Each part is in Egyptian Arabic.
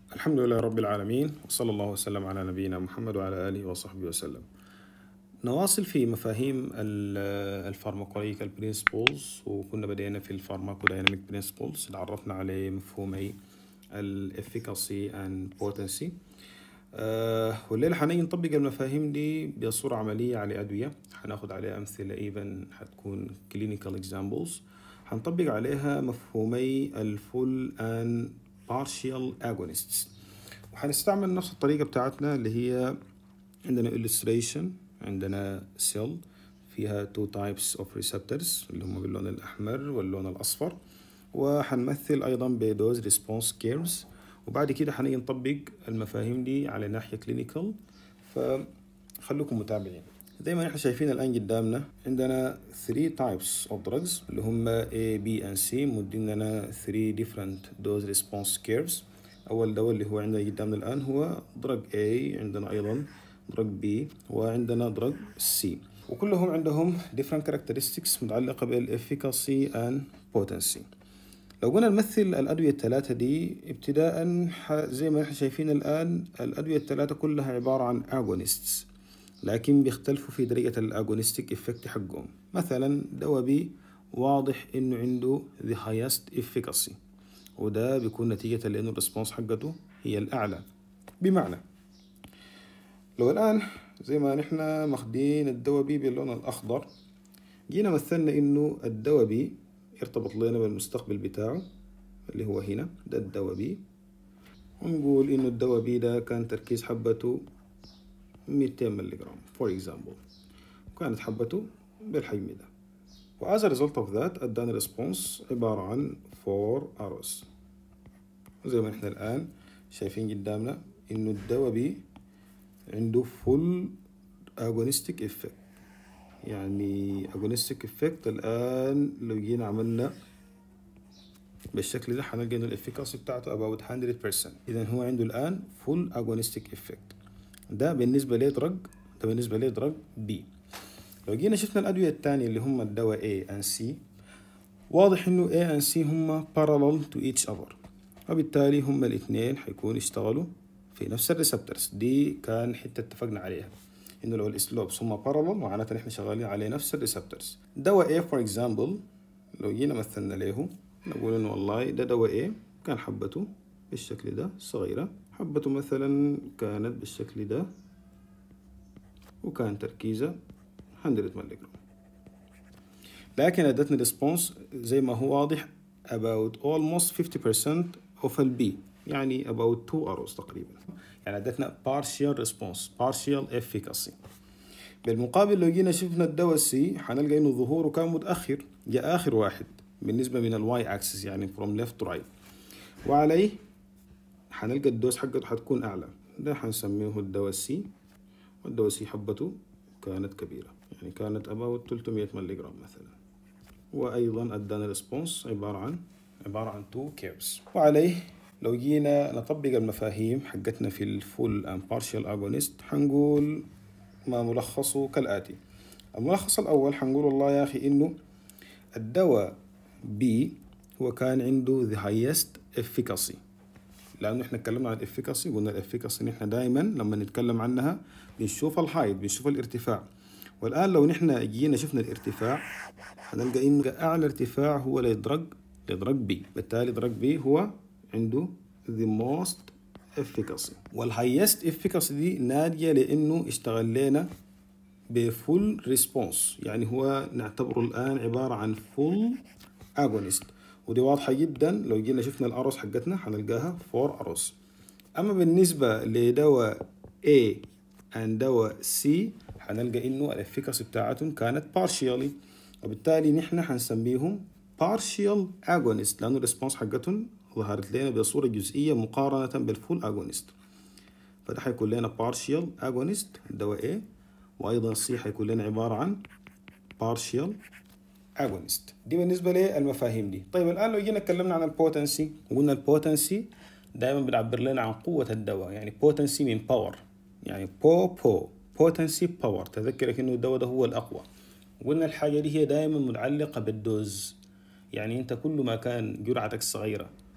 الحمد لله رب العالمين وصلى الله وسلم على نبينا محمد وعلى آله وصحبه وسلم نواصل في مفاهيم الفارماكولوجيكال برينسبلز وكنا بدينا في الفارماكودايناميك برينسبلز تعرفنا على مفهومي الافيكاسي اند بوتنسي والليلة حنيجي نطبق المفاهيم دي بصورة عملية على أدوية حناخد عليها أمثلة ايفن حتكون clinical examples حنطبق عليها مفهومي الفول and partial agonists وحنستعمل نفس الطريقة بتاعتنا اللي هي عندنا illustration عندنا cell فيها two types of receptors اللي هم باللون الأحمر واللون الأصفر وحنمثل أيضا بدوز response curves وبعد كده حنيجي نطبق المفاهيم دي على ناحية كلينيكال فخلوكم متابعين زي ما احنا شايفين الآن قدامنا عندنا 3 types of drugs اللي هم A, B and C مدين لنا 3 different dose response curves أول دواء اللي هو عندنا قدامنا الآن هو drug A عندنا أيضا drug B وعندنا drug C وكلهم عندهم different characteristics متعلقة بالefficacy and potency لو قلنا نمثل الأدوية الثلاثة دي ابتداء زي ما احنا شايفين الآن الأدوية الثلاثة كلها عبارة عن agonists لكن بيختلفوا في درجة الأجونستيك إفكت حقهم مثلا دواء بي واضح إنه عنده the highest efficacy وده بيكون نتيجة لأنه الريسبونس حقته هي الأعلى بمعنى لو الآن زي ما نحنا ماخدين الدواء بي باللون الأخضر جينا مثلنا إنه الدواء بي يرتبط لنا بالمستقبل بتاعه اللي هو هنا ده الدواء بي ونقول إنه الدواء بي ده كان تركيز حبته 200 ملغ فور اكزامبل وكانت حبته بالحجم ده وأز ريزلت اوف ذات ادانا ريسبونس عبارة عن 4 اروز وزي ما احنا الآن شايفين قدامنا إنه الدواء بي عنده فول اجونستيك افكت يعني اجونستيك افكت الآن لو جينا عملنا بالشكل ده حنلقى إنه الافيكاسي بتاعته about 100% إذا هو عنده الآن فول اجونستيك افكت ده بالنسبة لدرج ده بالنسبة لدرج B لو جينا شفنا الأدوية التانية اللي هم الدواء A and C واضح إنه A and C هم parallel to each other وبالتالي هم الاثنين حيكونوا يشتغلوا في نفس الريسبترز دي كان حتة اتفقنا عليها إنه لو الإسلوبس هم parallel معناتها إحنا شغالين على نفس الريسبترز دواء A for example لو جينا مثلنا له نقول إنه والله ده دواء A كان حبته بالشكل ده صغيرة حبته مثلا كانت بالشكل ده وكان تركيزه 100 ملغ لكن ادتني ريسبونس زي ما هو واضح about almost 50% of البي يعني about 2 hours تقريبا يعني ادتنا partial response partial efficacy بالمقابل لو جينا شفنا الدواء سي حنلقى انه ظهوره كان متاخر جاء اخر واحد بالنسبه من الواي اكسس يعني from left to right وعليه حنلقى الدوز حقته حتكون أعلى ده حنسميه الدواء سي والدواء سي حبته كانت كبيرة يعني كانت about 300 ملغ مثلا وأيضا أدانا ريسبونس عبارة عن عبارة عن 2 كيرفز وعليه لو جينا نطبق المفاهيم حقتنا في الفول and partial agonist حنقول ما ملخصه كالآتي الملخص الأول حنقول والله يا أخي إنه الدواء بي هو كان عنده the highest efficacy لانه احنا اتكلمنا عن الافيكاسي قلنا الافيكاسي نحن دائما لما نتكلم عنها بنشوف الهايت بنشوف الارتفاع والان لو نحن جينا شفنا الارتفاع هنلقى انه اعلى ارتفاع هو لدرج لدرج بي بالتالي درج بي هو عنده the most efficacy والهايست efficacy دي نادية لانه اشتغل لنا بفول ريسبونس يعني هو نعتبره الان عبارة عن فول agonist ودي واضحة جدا لو جينا شفنا الأروس حقتنا حنلقاها فور أروس أما بالنسبة لدواء A and دواء C حنلقى إنه الإفيكاسي بتاعتهم كانت partially وبالتالي نحن حنسميهم partial agonist لأنه الريسبونس حقتهم ظهرت لنا بصورة جزئية مقارنة بالفول agonist فده حيكون لنا partial agonist دواء A وأيضا C حيكون لنا عبارة عن partial اجونست دي بالنسبه للمفاهيم دي طيب الان لو جينا اتكلمنا عن البوتنسي وقلنا البوتنسي دائما بنعبر لنا عن قوه الدواء يعني بوتنسي من باور يعني بو بو بوتنسي باور تذكرك انه الدواء ده هو الاقوى وقلنا الحاجه دي هي دائما متعلقه بالدوز يعني انت كل ما كان جرعتك صغيره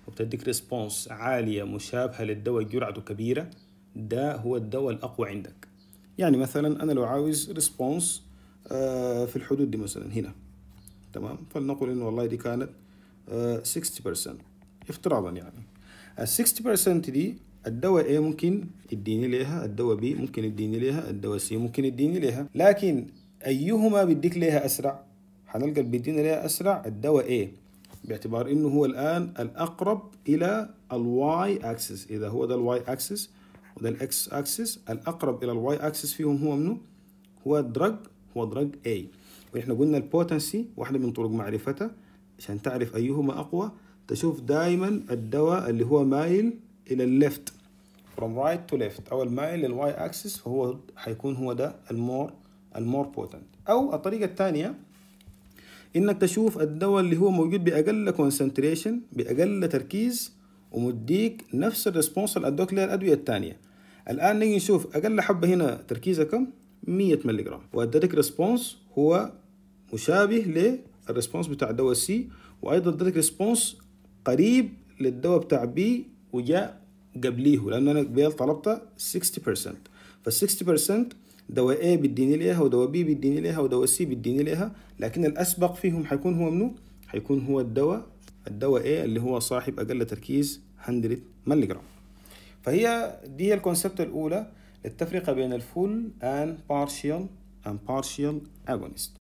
وبتديك ريسبونس عالية مشابهة للدواء جرعته كبيرة ده هو الدواء الأقوى عندك يعني مثلا أنا لو عاوز ريسبونس في الحدود دي مثلا هنا تمام فلنقل إنه والله دي كانت 60% افتراضا يعني ال 60% دي الدواء A ممكن يديني ليها الدواء B ممكن يديني ليها الدواء C ممكن يديني ليها لكن أيهما بيديك ليها أسرع حنلقى اللي بيدينا ليها أسرع الدواء A باعتبار إنه هو الآن الأقرب إلى الواي أكسس إذا هو ده الواي أكسس وده الإكس أكسس الأقرب إلى الواي أكسس فيهم هو منه هو الدرج هو درج A وإحنا قلنا البوتنسي واحدة من طرق معرفتها عشان تعرف أيهما أقوى تشوف دائما الدواء اللي هو مايل إلى الليفت from right to left أو المايل للواي أكسس فهو حيكون هو ده المور المور بوتنت أو الطريقة الثانية إنك تشوف الدواء اللي هو موجود بأقل كونسنتريشن بأقل تركيز ومديك نفس الريسبونس اللي ادوك لها الأدوية الثانية الآن نيجي نشوف أقل حبة هنا تركيزها كم 100 ملي جرام وادتك ريسبونس هو مشابه للريسبونس بتاع الدواء سي وايضا ادتك ريسبونس قريب للدواء بتاع بي وجاء قبليه لان انا قبل طلبت 60% فال 60% دواء A بيديني ليها ودواء B بيديني ليها ودواء C بيديني ليها لكن الاسبق فيهم حيكون هو منو؟ حيكون هو الدواء الدواء A اللي هو صاحب اقل تركيز 100 ملي جرام فهي دي الكونسبت الاولى للتفرقه بين الفول and partial and partial agonist